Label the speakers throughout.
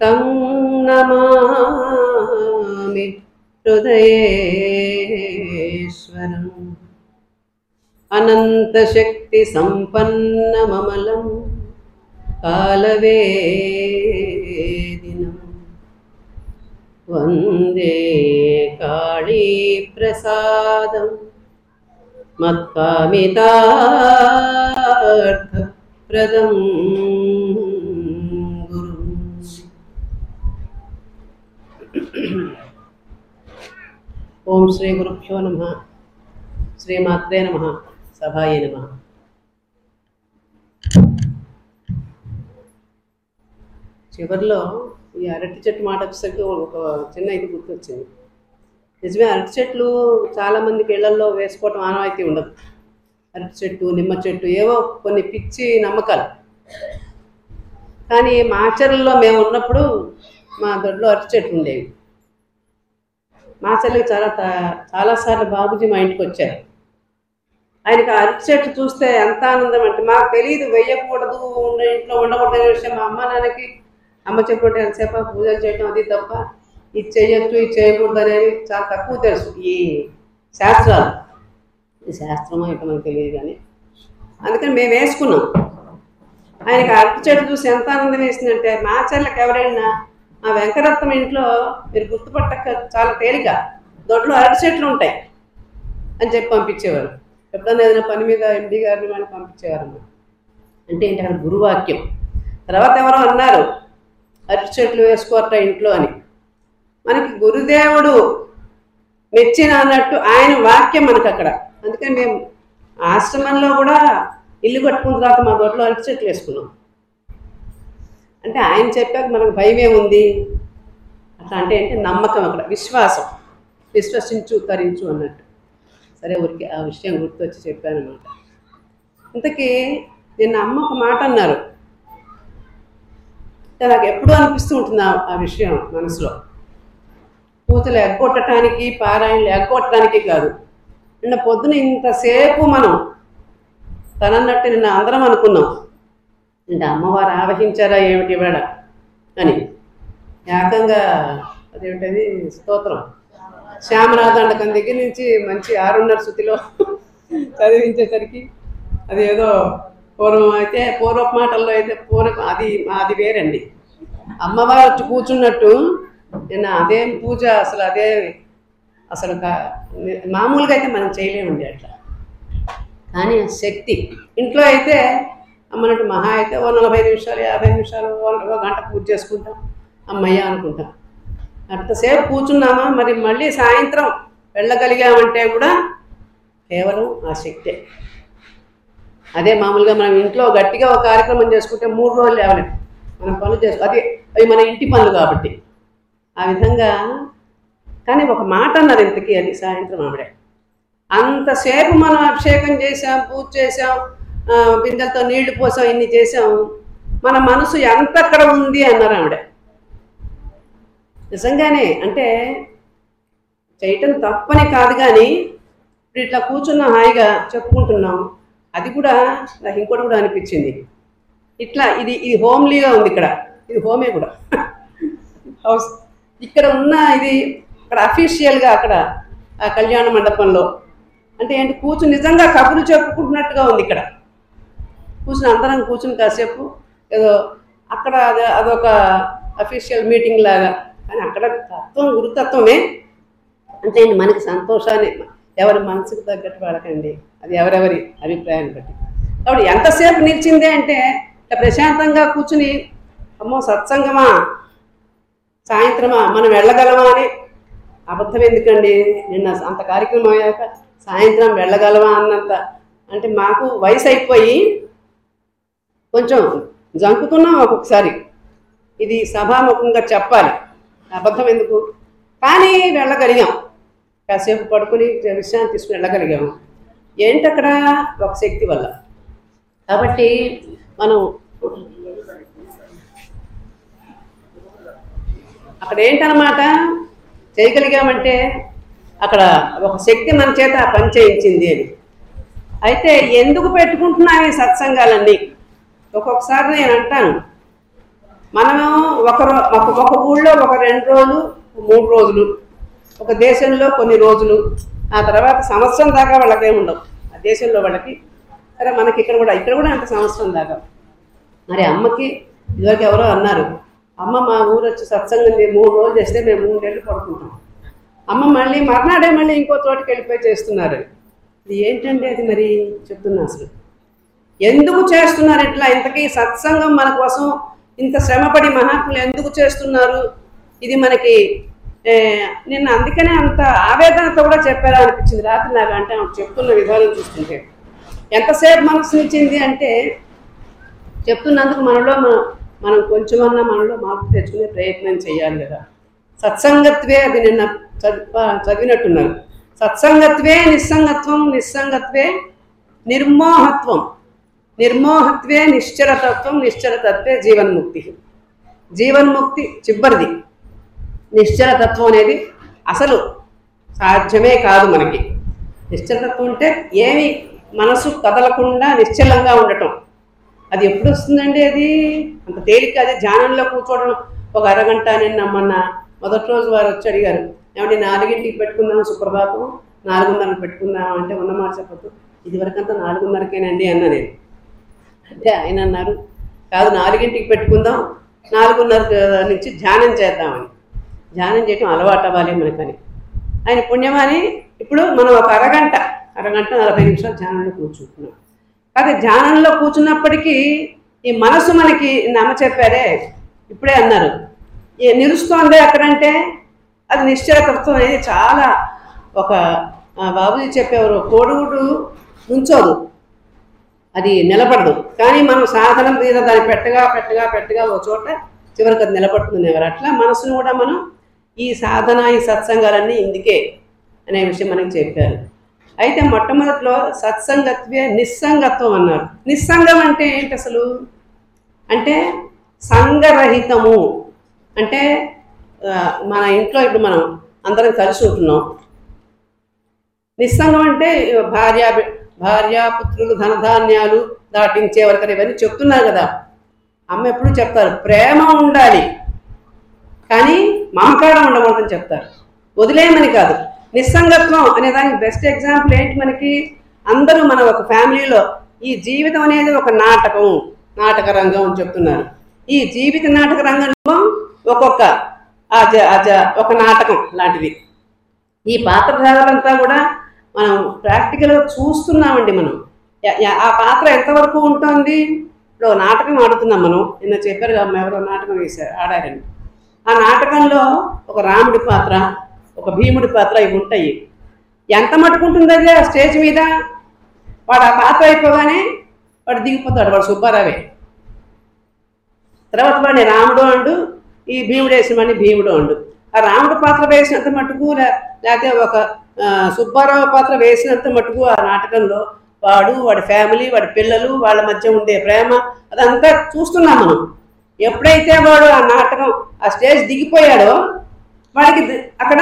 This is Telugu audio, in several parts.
Speaker 1: तं नमामि हृदयेश्वरम् अनन्तशक्तिसम्पन्नममलं कालवेदिनम् वन्दे काळीप्रसादं मत्कामितार्थप्रदं गुरुम् ఓం శ్రీ గురుభ్యో నమ శ్రీమాత్రే నమ సభాయే నమ చివరిలో ఈ అరటి చెట్టు మాట వచ్చేసరికి ఒక చిన్న ఇది గుర్తొచ్చింది నిజమే అరటి చెట్లు చాలా మందికి ఇళ్లలో వేసుకోవటం ఆనవాయితీ ఉండదు అరటి చెట్టు నిమ్మ చెట్టు ఏవో కొన్ని పిచ్చి నమ్మకాలు కానీ మాచర్లలో మేము ఉన్నప్పుడు మా దొడ్లో అరటి చెట్లు ఉండేవి మా చెల్లికి చాలా తా- చాలాసార్లు బాబుజీ మా ఇంటికి వచ్చారు ఆయనకి ఆ అరటి చెట్టు చూస్తే ఎంత ఆనందం అంటే మాకు తెలియదు వెయ్యకూడదు ఉండే ఇంట్లో ఉండకూడదు అనే విషయం మా అమ్మ నాన్నకి అమ్మ చెప్పుకుంటే ఎంతసేపు పూజలు చేయడం అది తప్ప ఇది చేయొచ్చు ఇది చేయకూడదు అనేది చాలా తక్కువ తెలుసు ఈ శాస్త్రాలు ఇది శాస్త్రమో ఇక మనకు తెలియదు కానీ అందుకని మేము వేసుకున్నాం ఆయనకి అరటి చెట్టు చూసి ఎంత ఆనందం వేసిందంటే మా చెల్లెకి ఎవరైనా మా వెంకరత్నం ఇంట్లో మీరు గుర్తుపట్టక చాలా తేలిక దొడ్లో అరటి చెట్లు ఉంటాయి అని చెప్పి పంపించేవారు ఎప్పుడన్నా ఏదైనా పని మీద ఎండి గారిని వాళ్ళు పంపించేవారు అన్నమాట. అంటే ఏంటి అక్కడ గురువాక్యం తర్వాత ఎవరో అన్నారు అరటి చెట్లు వేసుకోరట ఇంట్లో అని మనకి గురుదేవుడు మెచ్చిన అన్నట్టు ఆయన వాక్యం మనకు అక్కడ అందుకని మేము ఆశ్రమంలో కూడా ఇల్లు కట్టుకున్న తర్వాత మా దొడ్లో అరటి చెట్లు వేసుకున్నాం అంటే ఆయన చెప్పాక మనకు భయమే ఉంది అట్లా అంటే ఏంటి నమ్మకం అక్కడ విశ్వాసం విశ్వసించు తరించు అన్నట్టు సరే ఊరికి ఆ విషయం గుర్తొచ్చి చెప్పాను అనమాట ఇంతకీ నిన్న అమ్మ ఒక మాట అన్నారు అంటే నాకు ఎప్పుడూ అనిపిస్తూ ఉంటుంది ఆ- ఆ విషయం మనసులో పూజలు ఎగ్గొట్టడానికి పారాయణలు ఎగ్గొట్టడానికి కాదు నిన్న పొద్దున ఇంతసేపు మనం తనన్నట్టు నిన్న అందరం అనుకున్నాం అంటే అమ్మవారు ఆవహించారా ఏమిటి ఇవాళ అని ఏకంగా అదేమిటది స్తోత్రం శ్యామనాథండకం దగ్గర నుంచి మంచి ఆరున్నర శృతిలో చదివించేసరికి అది ఏదో పూర్వం అయితే పూర్వపు మాటల్లో అయితే పూర్వ అది అది వేరండి అమ్మవారు వచ్చి కూర్చున్నట్టు నిన్న అదేం పూజ అసలు అదే అసలు కా- మామూలుగా అయితే మనం చేయలేమండి అట్లా కానీ ఆ శక్తి ఇంట్లో అయితే అమ్మనట్టు మహా అయితే ఓ నలభై నిమిషాలు యాభై నిమిషాలు ఓ ఓ గంట పూజ చేసుకుంటాం అమ్మయ్య అనుకుంటాం అంతసేపు కూర్చున్నామా మరి మళ్ళీ సాయంత్రం వెళ్ళగలిగామంటే కూడా కేవలం ఆ శక్తే అదే మామూలుగా మనం ఇంట్లో గట్టిగా ఒక కార్యక్రమం చేసుకుంటే మూడు రోజులు లేవలేదు మనం పనులు చేసుకో అది అవి మన ఇంటి పనులు కాబట్టి ఆ విధంగా కానీ ఒక మాట అన్నారు ఇంతకీ అది సాయంత్రం ఆవిడే అంతసేపు మనం అభిషేకం చేసాం పూజ చేసాం ఆ, బిందెలతో నీళ్లు పోసాం ఇన్ని చేసాం మన మనసు ఎంత అక్కడ ఉంది అన్నారు ఆవిడ నిజంగానే అంటే చేయటం తప్పని కాదు కానీ ఇప్పుడు ఇట్లా కూర్చున్నాం హాయిగా చెప్పుకుంటున్నాం అది కూడా నాకు ఇంకోటి కూడా అనిపించింది ఇట్లా ఇది ఇది హోమ్లీగా ఉంది ఇక్కడ ఇది హోమే కూడా హౌస్ ఇక్కడ ఉన్న ఇది ఇక్కడ అఫీషియల్గా అక్కడ ఆ కళ్యాణ మండపంలో అంటే ఏంటి కూర్చుని నిజంగా కబుర్లు చెప్పుకుంటున్నట్టుగా ఉంది ఇక్కడ కూర్చుని అందరం కూర్చుని కాసేపు ఏదో అక్కడ అది అదొక అఫీషియల్ మీటింగ్ లాగా కానీ అక్కడ తత్వం గురుతత్వమే అంటే ఏంటి మనకి సంతోషాన్ని ఎవరి మనసుకు తగ్గట్టు వాళ్ళకండి అది ఎవరెవరి అభిప్రాయాన్ని బట్టి కాబట్టి ఎంతసేపు నిలిచిందే అంటే ఇట్లా ప్రశాంతంగా కూర్చుని అమ్మో సత్సంగమా సాయంత్రమా మనం వెళ్ళగలమా అని అబద్ధం ఎందుకండి నిన్న అంత కార్యక్రమం అయ్యాక సాయంత్రం వెళ్ళగలమా అన్నంత అంటే మాకు వయసు అయిపోయి కొంచెం జంకుతున్నాం ఒక్కొక్కసారి ఇది సభాముఖంగా చెప్పాలి అబద్ధం ఎందుకు కానీ వెళ్ళగలిగాం కాసేపు పడుకుని విశ్రాంతి తీసుకుని వెళ్ళగలిగాము ఏంటి అక్కడ ఒక శక్తి వల్ల కాబట్టి మనం అక్కడ ఏంటన్నమాట చేయగలిగామంటే అక్కడ ఒక శక్తి మన చేత ఆ పని చేయించింది అని అయితే ఎందుకు పెట్టుకుంటున్నాను ఈ సత్సంగాలన్నీ ఒక్కొక్కసారి నేను అంటాను మనము ఒక రో- ఒక ఒక ఊళ్ళో ఒక రెండు రోజులు మూడు రోజులు ఒక దేశంలో కొన్ని రోజులు ఆ తర్వాత సంవత్సరం దాకా వాళ్ళకి ఏమి ఉండవు ఆ దేశంలో వాళ్ళకి సరే మనకి ఇక్కడ కూడా ఇక్కడ కూడా అంత సంవత్సరం దాకా మరి అమ్మకి ఇదివరకు ఎవరో అన్నారు అమ్మ మా ఊరు వచ్చి సత్సంగం చే- మూడు రోజులు చేస్తే మేము మూడేళ్ళు పడుకుంటాం అమ్మ మళ్ళీ మర్నాడే మళ్ళీ ఇంకో తోటికి వెళ్ళిపోయి చేస్తున్నారు ఇది ఏంటంటే అది మరి చెప్తున్నా అసలు ఎందుకు చేస్తున్నారు ఇట్లా ఇంతకీ సత్సంగం మన కోసం ఇంత శ్రమపడి మహాత్ములు ఎందుకు చేస్తున్నారు ఇది మనకి ఏ, నిన్న అందుకనే అంత ఆవేదనతో కూడా చెప్పారా అనిపించింది రాత్రి నాకు అంటే ఆమె చెప్తున్న విధానం చూస్తుంటే ఎంతసేపు మనసునిచ్చింది అంటే చెప్తున్నందుకు మనలో మన- మనం కొంచెమన్నా మనలో మార్పు తెచ్చుకునే ప్రయత్నం చేయాలి కదా సత్సంగత్వే అది నిన్న చదివ చదివినట్టున్నారు సత్సంగత్వే నిస్సంగత్వం నిస్సంగత్వే నిర్మోహత్వం నిర్మోహత్వే నిశ్చరతత్వం నిశ్చరతత్వే జీవన్ముక్తి జీవన్ముక్తి చివరిది నిశ్చలతత్వం అనేది అసలు సాధ్యమే కాదు మనకి నిశ్చలతత్వం అంటే ఏమి మనసు కదలకుండా నిశ్చలంగా ఉండటం అది ఎప్పుడు వస్తుందండి అది అంత తేలిక అది ధ్యానంలో కూర్చోవడం ఒక అరగంట నిన్న మొన్న మొదటి రోజు వారు వచ్చి అడిగారు ఏమంటే నాలుగింటికి పెట్టుకుందాం సుప్రభాతం నాలుగున్నరకు పెట్టుకుందాం అంటే ఉన్నమాట చెప్పద్దు ఇదివరకంతా నాలుగున్నరకేనండి అన్న నేను అంటే ఆయన అన్నారు కాదు నాలుగింటికి పెట్టుకుందాం నాలుగున్నర నుంచి ధ్యానం చేద్దామని ధ్యానం చేయటం అలవాటు అవ్వాలి మనకని ఆయన పుణ్యమని ఇప్పుడు మనం ఒక అరగంట అరగంట నలభై నిమిషాలు ధ్యానంలో కూర్చుంటున్నాం కాదు ధ్యానంలో కూర్చున్నప్పటికీ ఈ మనసు మనకి నమ్మ చెప్పారే ఇప్పుడే అన్నారు ఏ నిలుస్తోంది అక్కడంటే అది నిశ్చలతత్వం అనేది చాలా ఒక ఆ, బాబుజీ చెప్పేవారు కోడుగుడు నుంచోదు అది నిలబడదు కానీ మనం సాధన మీద దాన్ని పెట్టగా పెట్టగా పెట్టగా ఒక చోట చివరికి అది నిలబడుతుంది ఎవరు అట్లా మనసును కూడా మనం ఈ సాధన ఈ సత్సంగాలన్నీ ఇందుకే అనే విషయం మనకి చెప్పారు అయితే మొట్టమొదటిలో సత్సంగత్వే నిస్సంగత్వం అన్నారు నిస్సంగం అంటే ఏంటి అసలు అంటే సంగరహితము అంటే ఆ, మన ఇంట్లో ఇప్పుడు మనం అందరం కలిసి ఉంటున్నాం నిస్సంగం అంటే భార్య భార్య పుత్రులు ధనధాన్యాలు దాటించే వరకు ఇవన్నీ చెప్తున్నారు కదా అమ్మ ఎప్పుడు చెప్తారు ప్రేమ ఉండాలి కానీ మమకారం ఉండకూడదని చెప్తారు వదిలేయమని కాదు నిస్సంగత్వం అనే దానికి బెస్ట్ ఎగ్జాంపుల్ ఏంటి మనకి అందరూ మన ఒక ఫ్యామిలీలో ఈ జీవితం అనేది ఒక నాటకం నాటక రంగం అని చెప్తున్నారు ఈ జీవిత నాటక రంగంలో ఒక్కొక్క అజ అజ ఒక నాటకం లాంటిది ఈ పాత్రధారులంతా కూడా మనం ప్రాక్టికల్గా చూస్తున్నామండి మనం యా- యా- ఆ పాత్ర ఎంతవరకు ఉంటుంది ఇప్పుడు ఓ నాటకం ఆడుతున్నాం మనం నిన్న చెప్పారు కదా ఎవరో నాటకం వేశారు ఆడారని ఆ నాటకంలో ఒక రాముడి పాత్ర ఒక భీముడి పాత్ర ఇవి ఉంటాయి ఎంత మట్టుకుంటుంది అది ఆ స్టేజ్ మీద వాడు ఆ పాత్ర అయిపోగానే వాడు దిగిపోతాడు వాడు సుబ్బారావే తర్వాత వాడిని రాముడు అండు ఈ భీముడు వేసిన వాడిని భీముడు అండు ఆ రాముడు పాత్ర వేసినంత మటుకు లే- లేకపోతే ఒక ఆ, సుబ్బారావు పాత్ర వేసినంత మటుకు ఆ నాటకంలో వాడు వాడి ఫ్యామిలీ వాడి పిల్లలు వాళ్ళ మధ్య ఉండే ప్రేమ అదంతా చూస్తున్నాం మనం ఎప్పుడైతే వాడు ఆ నాటకం ఆ స్టేజ్ దిగిపోయాడో వాడికి ది- అక్కడ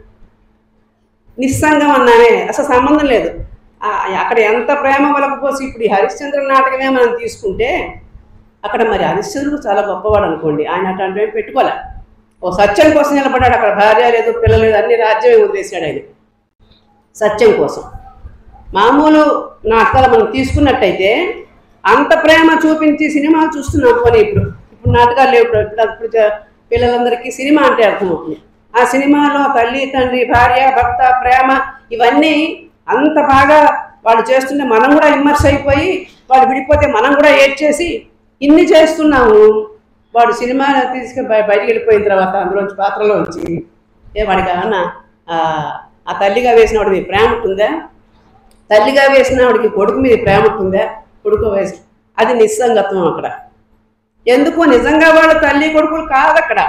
Speaker 1: నిస్సంగం అన్నానే అసలు సంబంధం లేదు ఆ, అక్కడ ఎంత ప్రేమ వలకపోసి ఇప్పుడు ఈ హరిశ్చంద్ర నాటకమే మనం తీసుకుంటే అక్కడ మరి హరిశ్చంద్రుడు చాలా గొప్పవాడు అనుకోండి ఆయన అట్లాంటివి ఏం పెట్టుకోలే ఓ సత్యం కోసం నిలబడ్డాడు అక్కడ భార్య లేదు పిల్లలు లేదు అన్ని రాజ్యమే వదిలేశాడు ఆయన సత్యం కోసం మామూలు నాటకాలు మనం తీసుకున్నట్టయితే అంత ప్రేమ చూపించి సినిమాలు చూస్తున్నాం పోనీ ఇప్పుడు ఇప్పుడు నాటకాలు లేవు ఇప్పుడు ఇప్పుడు ఇప్పుడు జ- పిల్లలందరికీ సినిమా అంటే అర్థమవుతుంది ఆ సినిమాలో తల్లి తండ్రి భార్య భర్త ప్రేమ ఇవన్నీ అంత బాగా వాళ్ళు చేస్తుంటే మనం కూడా ఇమ్మర్స్ అయిపోయి వాడు విడిపోతే మనం కూడా ఏడ్చేసి ఇన్ని చేస్తున్నాము వాడు సినిమా తీసుకుని బయ బయటికి వెళ్ళిపోయిన తర్వాత అందులోంచి పాత్రలోంచి ఏ వాడికి ఏమన్నా ఆ, ఆ తల్లిగా వేసిన వాడి మీద ప్రేమ ఉంటుందా తల్లిగా వేసిన వాడికి కొడుకు మీద ప్రేమ ఉంటుందా కొడుకు వేసి అది నిస్సంగత్వం అక్కడ ఎందుకు నిజంగా వాళ్ళ తల్లి కొడుకులు కాదు అక్కడ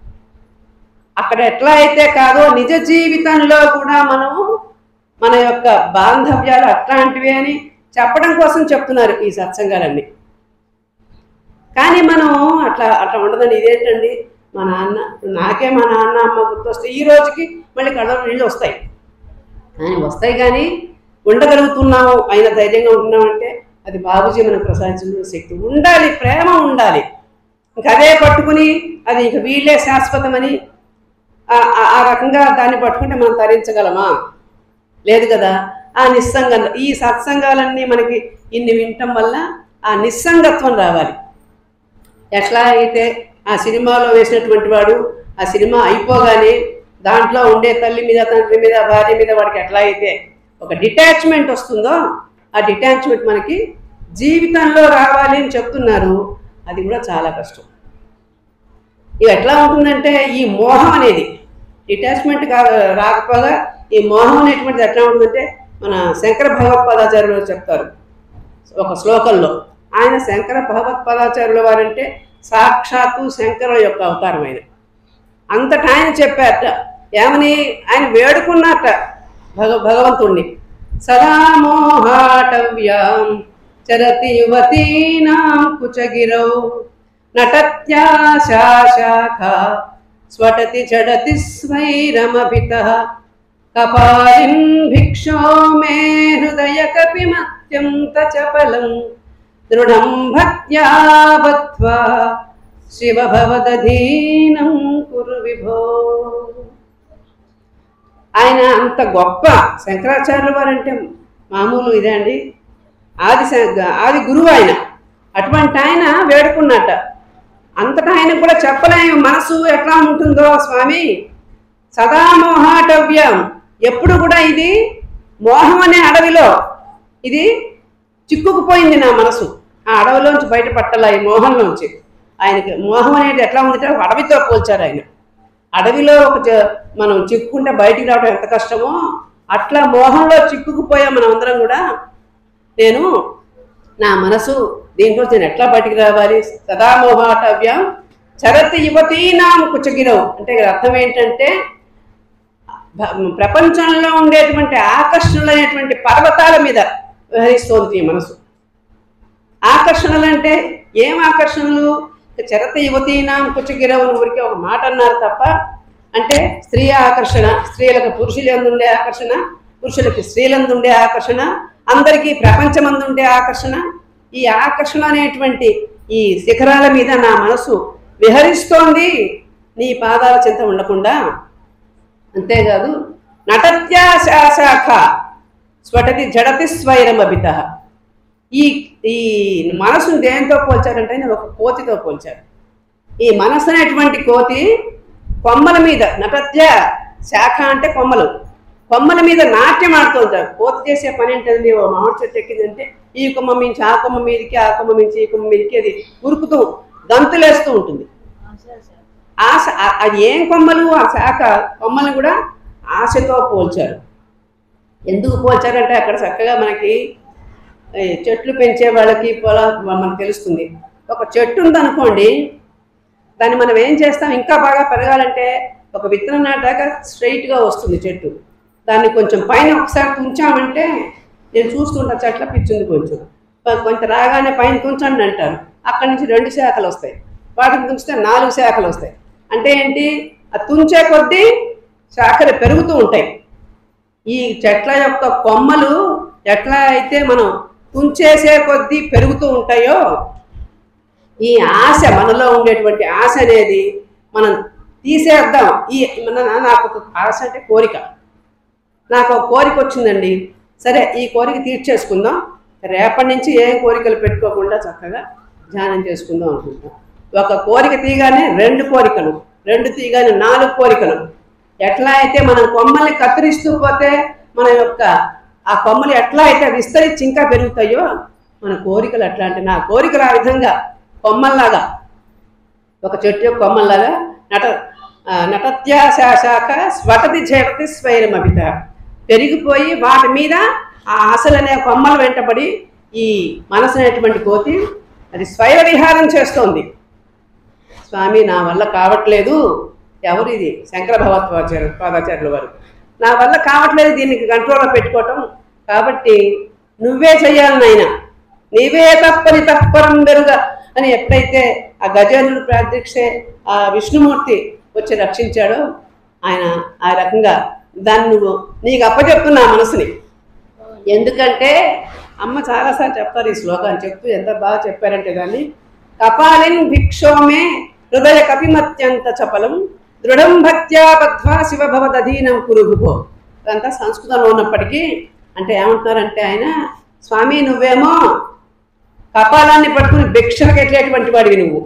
Speaker 1: అక్కడ ఎట్లా అయితే కాదో నిజ జీవితంలో కూడా మనము మన యొక్క బాంధవ్యాలు అట్లాంటివి అని చెప్పడం కోసం చెప్తున్నారు ఈ సత్సంగాలన్నీ కానీ మనం అట్లా అట్లా ఉండదండి ఇదేంటండి మా నాన్న ఇప్పుడు నాకే మా నాన్న అమ్మ గుర్తొస్తే ఈ రోజుకి మళ్ళీ కళ్ళలో నీళ్ళు వస్తాయి కానీ వస్తాయి కానీ ఉండగలుగుతున్నాము అయిన ధైర్యంగా ఉంటున్నామంటే అది బాబుజీ మనకు ప్రసాదించిన శక్తి ఉండాలి ప్రేమ ఉండాలి ఇంక అదే పట్టుకుని అది ఇంక వీళ్ళే శాశ్వతమని ఆ- ఆ- ఆ రకంగా దాన్ని పట్టుకుంటే మనం తరించగలమా లేదు కదా ఆ నిస్సంగ ఈ సత్సంగాలన్నీ మనకి ఇన్ని వినటం వల్ల ఆ నిస్సంగత్వం రావాలి ఎట్లా అయితే ఆ సినిమాలో వేసినటువంటి వాడు ఆ సినిమా అయిపోగానే దాంట్లో ఉండే తల్లి మీద తండ్రి మీద భార్య మీద వాడికి ఎట్లా అయితే ఒక డిటాచ్మెంట్ వస్తుందో ఆ డిటాచ్మెంట్ మనకి జీవితంలో రావాలి అని చెప్తున్నారు అది కూడా చాలా కష్టం ఇది ఎట్లా ఉంటుందంటే ఈ మోహం అనేది డిటాచ్మెంట్ కా రాకపోగా ఈ మోహం అనేటువంటిది ఎట్లా ఉంటుందంటే మన శంకర భగవత్పాదాచార్యులు చెప్తారు ఒక శ్లోకంలో ఆయన శంకర భగవత్పాదాచార్యుల వారంటే సాక్షాత్తు శంకర యొక్క అవతారం ఆయన అంతటా ఆయన చెప్పారట ఏమని ఆయన వేడుకున్నట్ట భగ భగవంతుణ్ణి సదా మోహాటవ్యాం చరతి యువతీనాం కుచగిరౌ నటత్యాశాఖ స్వటతి జడతి స్వైరమభిత కపాలిం భిక్షో మే హృదయ కపిమత్యం తచపలం దృఢం భక్త్యా బద్ధ్వా శివ భవదధీనం కురు విభో ఆయన అంత గొప్ప శంకరాచార్యుల వారంటే మామూలు ఇదే అండి ఆది శం- ఆది గురువు ఆయన అటువంటి ఆయన వేడుకున్నట్ట అంతటా ఆయన కూడా చెప్పలేము మనసు ఎట్లా ఉంటుందో స్వామి సదా మోహాటవ్యం ఎప్పుడు కూడా ఇది మోహం అనే అడవిలో ఇది చిక్కుకుపోయింది నా మనసు ఆ అడవిలోంచి బయటపట్టాల ఈ మోహంలోంచి ఆయనకి మోహం అనేది ఎట్లా ఉందంటే ఒక అడవితో పోల్చారు ఆయన అడవిలో ఒక జ- మనం చిక్కుకుంటే బయటికి రావడం ఎంత కష్టమో అట్లా మోహంలో చిక్కుకుపోయాం మనం అందరం కూడా నేను నా మనసు దీంట్లో నేను ఎట్లా బయటికి రావాలి సదా మోహాటవ్యం చరతి యువతీనాం కుచగిరవు అంటే ఇక్కడ అర్థం ఏంటంటే భ- ప్రపంచంలో ఉండేటువంటి ఆకర్షణలు అనేటువంటి పర్వతాల మీద విహరిస్తోంది ఈ మనసు ఆకర్షణలు అంటే ఏం ఆకర్షణలు చరత యువతీనాం కుచగిరవు అని ఊరికే ఒక మాట అన్నారు తప్ప అంటే స్త్రీ ఆకర్షణ స్త్రీలకు పురుషులందు ఉండే ఆకర్షణ పురుషులకి స్త్రీలందు ఉండే ఆకర్షణ అందరికీ ప్రపంచమందు ఉండే ఆకర్షణ ఈ ఆకర్షణ అనేటువంటి ఈ శిఖరాల మీద నా మనసు విహరిస్తోంది నీ పాదాల చింత ఉండకుండా అంతేకాదు నటత్యాశాఖ స్వటతి జడతి స్వైరమభిత ఈ ఈ మనసును దేంతో పోల్చారంటే ఆయన ఒక కోతితో పోల్చారు ఈ మనసు అనేటువంటి కోతి కొమ్మల మీద నటత్య శాఖ అంటే కొమ్మలు కొమ్మల మీద నాట్యం ఆడుతూ ఉంటారు కోతి చేసే పని ఏంటండి ఓ మామిడి చెట్టు ఎక్కిందంటే ఈ కొమ్మ మించి ఆ కొమ్మ మీదకి ఆ కొమ్మ మించి ఈ కొమ్మ మీదకి అది ఉరుకుతూ గంతులేస్తూ ఉంటుంది ఆశ ఆ- అది ఏం కొమ్మలు ఆ శాఖ కొమ్మల్ని కూడా ఆశతో పోల్చారు ఎందుకు పోల్చారంటే అక్కడ చక్కగా మనకి ఈ చెట్లు పెంచే వాళ్ళకి పొల మనకు తెలుస్తుంది ఒక చెట్టు ఉందనుకోండి దాన్ని మనం ఏం చేస్తాం ఇంకా బాగా పెరగాలంటే ఒక విత్తనం నాటాక స్ట్రైట్గా వస్తుంది చెట్టు దాన్ని కొంచెం పైన ఒకసారి తుంచామంటే నేను చూస్తుంటా చెట్ల పిచ్చింది కొంచెం కొ- కొంత రాగానే పైన తుంచండి అంటారు అక్కడి నుంచి రెండు శాఖలు వస్తాయి వాటిని తుంచితే నాలుగు శాఖలు వస్తాయి అంటే ఏంటి ఆ తుంచే కొద్దీ శాఖలు పెరుగుతూ ఉంటాయి ఈ చెట్ల యొక్క కొమ్మలు ఎట్లా అయితే మనం తుంచేసే కొద్దీ పెరుగుతూ ఉంటాయో ఈ ఆశ మనలో ఉండేటువంటి ఆశ అనేది మనం తీసేద్దాం ఈ మన నాకు ఒక ఆశ అంటే కోరిక నాకు ఒక కోరిక వచ్చిందండి సరే ఈ కోరిక తీర్చేసుకుందాం రేపటి నుంచి ఏం కోరికలు పెట్టుకోకుండా చక్కగా ధ్యానం చేసుకుందాం అనుకుంటాం ఒక కోరిక తీయగానే రెండు కోరికలు రెండు తీయగానే నాలుగు కోరికలు ఎట్లా అయితే మనం కొమ్మల్ని కత్తిరిస్తూ పోతే మన యొక్క ఆ కొమ్మలు ఎట్లా అయితే విస్తరించి ఇంకా పెరుగుతాయో మన కోరికలు అట్లా అంటే నా కోరికలు ఆ విధంగా కొమ్మల్లాగా ఒక చెట్టు యొక్క కొమ్మల్లాగా నట ఆ, నటత్యాశాఖ స్వటతి చేపతి స్వైరమభిత పెరిగిపోయి వాటి మీద ఆ ఆశలనే కొమ్మలు వెంటబడి ఈ మనసు అనేటువంటి కోతి అది స్వైర విహారం చేస్తోంది స్వామి నా వల్ల కావట్లేదు ఎవరు ఇది శంకర భగవత్పాచార్య పాదాచార్యుల వారు నా వల్ల కావట్లేదు దీనికి కంట్రోల్లో పెట్టుకోవటం కాబట్టి నువ్వే చెయ్యాలి నాయన నీవే తప్పని తప్పరం వెరుగ అని ఎప్పుడైతే ఆ గజేంద్రుడు ప్రార్థిక్షే ఆ విష్ణుమూర్తి వచ్చి రక్షించాడో ఆయన ఆ రకంగా దాన్ని నువ్వు నీకు అప్పచెప్తున్నా ఆ మనసుని ఎందుకంటే అమ్మ చాలాసార్లు చెప్తారు ఈ శ్లోకాన్ని చెప్తూ ఎంత బాగా చెప్పారంటే దాన్ని కపాలిన్ భిక్షోమే హృదయ కపిమత్యంత చపలం దృఢం భక్త్యా బద్ధ్వా శివభవదధీనం కురుగుపో అదంతా సంస్కృతంలో ఉన్నప్పటికీ అంటే ఏమంటున్నారంటే ఆయన స్వామి నువ్వేమో కపాలాన్ని పట్టుకుని భిక్షలకు ఎట్లేటువంటి వాడివి నువ్వు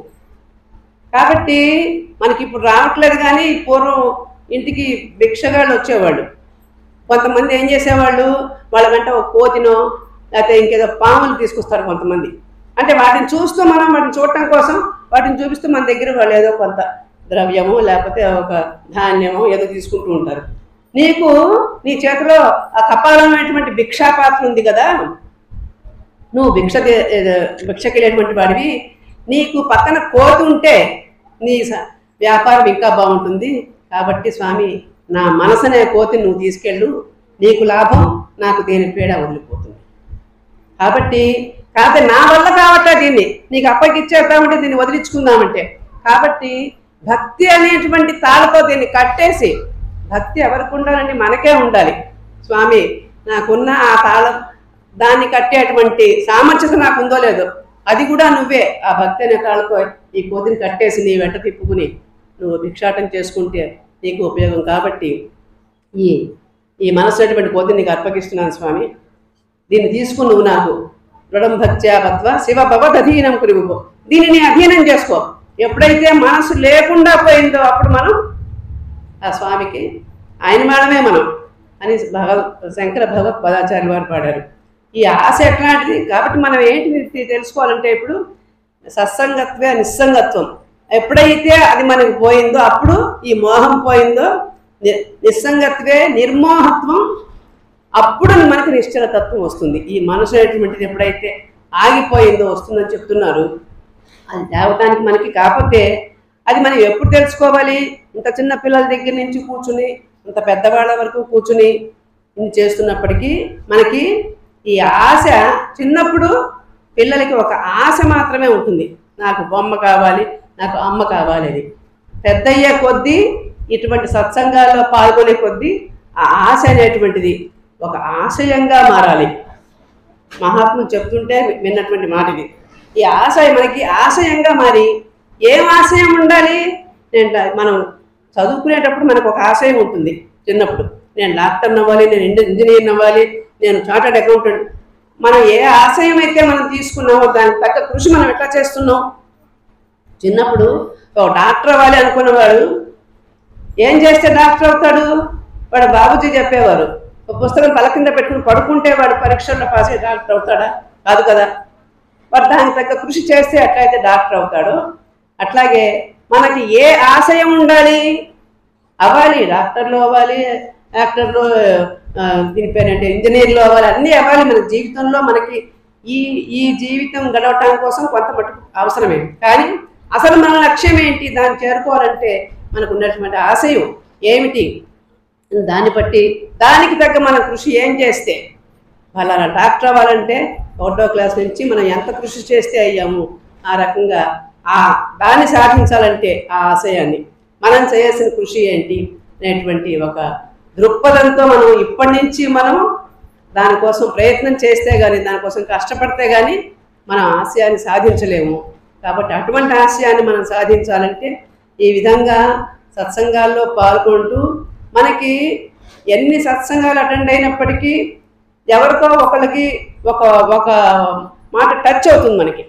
Speaker 1: కాబట్టి మనకి ఇప్పుడు రావట్లేదు కానీ పూర్వం ఇంటికి భిక్షగాళ్ళు వచ్చేవాళ్ళు కొంతమంది ఏం చేసేవాళ్ళు వాళ్ళ వెంట ఒక కోతినో లేకపోతే ఇంకేదో పాములు తీసుకొస్తారు కొంతమంది అంటే వాటిని చూస్తూ మనం వాటిని చూడటం కోసం వాటిని చూపిస్తూ మన దగ్గర వాళ్ళు ఏదో కొంత ద్రవ్యము లేకపోతే ఒక ధాన్యము ఏదో తీసుకుంటూ ఉంటారు నీకు నీ చేతిలో ఆ కపాలమైనటువంటి భిక్షాపాత్ర ఉంది కదా నువ్వు భిక్ష తే- ఏదో భిక్షకెళ్ళేటువంటి వాడివి నీకు పక్కన కోతి ఉంటే నీ స- వ్యాపారం ఇంకా బాగుంటుంది కాబట్టి స్వామి నా మనసనే కోతిని నువ్వు తీసుకెళ్ళు నీకు లాభం నాకు దేని పీడ వదిలిపోతుంది కాబట్టి కాకపోతే నా వల్ల కావట్లే దీన్ని నీకు అప్పగిచ్చేద్దామంటే దీన్ని వదిలించుకుందామంటే కాబట్టి భక్తి అనేటువంటి తాళతో దీన్ని కట్టేసి భక్తి ఎవరికి ఉండాలండి మనకే ఉండాలి స్వామి నాకున్న ఆ తాళం దాన్ని కట్టేటువంటి సామర్థ్యత నాకు ఉందో లేదో అది కూడా నువ్వే ఆ భక్తి అనే తాళతో ఈ కోతిని కట్టేసి నీ వెంట తిప్పుకుని నువ్వు భిక్షాటం చేసుకుంటే నీకు ఉపయోగం కాబట్టి ఈ ఈ మనసు అనేటువంటి కోతిని నీకు అర్పగిస్తున్నాను స్వామి దీన్ని తీసుకుని నువ్వు నాకు దృఢం భక్త్యాపత్వ శివ భవదధీనం కురిగిపో దీనిని అధీనం చేసుకో ఎప్పుడైతే మనసు లేకుండా పోయిందో అప్పుడు మనం ఆ స్వామికి ఆయన మేడమే మనం అని భగవత్ శంకర భగవత్ పదాచార్య వారు పాడారు ఈ ఆశ ఎట్లాంటిది కాబట్టి మనం ఏంటి తె- తెలుసుకోవాలంటే ఇప్పుడు సత్సంగత్వే నిస్సంగత్వం ఎప్పుడైతే అది మనకి పోయిందో అప్పుడు ఈ మోహం పోయిందో ని- నిస్సంగత్వే నిర్మోహత్వం అప్పుడు మనకి నిశ్చల తత్వం వస్తుంది ఈ మనసు అనేటువంటిది ఎప్పుడైతే ఆగిపోయిందో వస్తుందని చెప్తున్నారు అది తేవటానికి మనకి కాకపోతే అది మనం ఎప్పుడు తెలుసుకోవాలి ఇంత చిన్న పిల్లల దగ్గర నుంచి కూర్చుని ఇంత పెద్దవాళ్ళ వరకు కూర్చుని ఇది చేస్తున్నప్పటికీ మనకి ఈ ఆశ చిన్నప్పుడు పిల్లలకి ఒక ఆశ మాత్రమే ఉంటుంది నాకు బొమ్మ కావాలి నాకు అమ్మ కావాలి అని పెద్దయ్యే కొద్దీ ఇటువంటి సత్సంగాల్లో పాల్గొనే కొద్దీ ఆ ఆశ అనేటువంటిది ఒక ఆశయంగా మారాలి మహాత్ములు చెప్తుంటే విన్నటువంటి మాట ఇది ఈ ఆశయం మనకి ఆశయంగా మారి ఏం ఆశయం ఉండాలి నేను డా- మనం చదువుకునేటప్పుడు మనకు ఒక ఆశయం ఉంటుంది చిన్నప్పుడు నేను డాక్టర్ అవ్వాలి నేను ఇంజ- ఇంజనీర్ అవ్వాలి నేను చార్టర్డ్ అకౌంటెంట్ మనం ఏ ఆశయం అయితే మనం తీసుకున్నామో దానికి తగ్గ కృషి మనం ఎట్లా చేస్తున్నాం చిన్నప్పుడు ఒక డాక్టర్ అవ్వాలి అనుకున్నవాడు ఏం చేస్తే డాక్టర్ అవుతాడు వాడు బాబుజీ చెప్పేవారు ఒక పుస్తకం తల కింద పెట్టుకుని పడుకుంటే వాడు పరీక్షల్లో పాస్ అయ్యి డాక్టర్ అవుతాడా కాదు కదా వాడు దానికి తగ్గ కృషి చేస్తే ఎట్లయితే డాక్టర్ అవుతాడో అట్లాగే మనకి ఏ ఆశయం ఉండాలి అవ్వాలి డాక్టర్లు అవ్వాలి యాక్టర్లు ఆ, దీని పేరేంటి ఇంజనీర్లు అవ్వాలి అన్నీ అవ్వాలి మన జీవితంలో మనకి ఈ ఈ జీవితం గడవటం కోసం కొంత మటుకు అవసరమే కానీ అసలు మన లక్ష్యం ఏంటి దాన్ని చేరుకోవాలంటే మనకు ఉన్నటువంటి ఆశయం ఏమిటి దాన్ని బట్టి దానికి తగ్గ మన కృషి ఏం చేస్తే ఫలానా డాక్టర్ అవ్వాలంటే ఒకటో క్లాస్ నుంచి మనం ఎంత కృషి చేస్తే అయ్యాము ఆ రకంగా ఆ దాన్ని సాధించాలంటే ఆ ఆశయాన్ని మనం చేయాల్సిన కృషి ఏంటి అనేటువంటి ఒక దృక్పథంతో మనం ఇప్పటి నుంచి మనం దానికోసం ప్రయత్నం చేస్తే కానీ దానికోసం కష్టపడితే కానీ మనం ఆశయాన్ని సాధించలేము కాబట్టి అటువంటి ఆశయాన్ని మనం సాధించాలంటే ఈ విధంగా సత్సంగాల్లో పాల్గొంటూ మనకి ఎన్ని సత్సంగాలు అటెండ్ అయినప్పటికీ ఎవరితో ఒకళ్ళకి ఒక ఒక మాట టచ్ అవుతుంది మనకి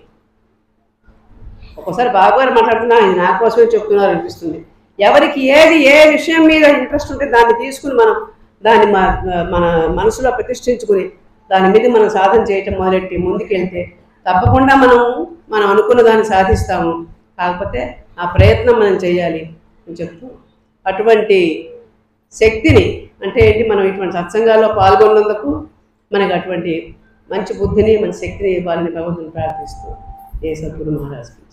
Speaker 1: ఒక్కోసారి బాబు గారు మాట్లాడుతున్నా ఇది నా కోసమే చెప్తున్నారు అనిపిస్తుంది ఎవరికి ఏది ఏ విషయం మీద ఇంట్రెస్ట్ ఉంటే దాన్ని తీసుకుని మనం దాన్ని మ- మన మనసులో ప్రతిష్ఠించుకుని దాని మీద మనం సాధన చేయటం మొదలెట్టి ముందుకెళ్తే తప్పకుండా మనం మనం అనుకున్న దాన్ని సాధిస్తాము కాకపోతే ఆ ప్రయత్నం మనం చేయాలి అని చెప్తూ అటువంటి శక్తిని అంటే ఏంటి మనం ఇటువంటి సత్సంగాల్లో పాల్గొన్నందుకు మనకు అటువంటి మంచి బుద్ధిని మంచి శక్తిని ఇవ్వాలని భగవంతుని ప్రార్థిస్తూ ఏ సద్గురు మహారాజు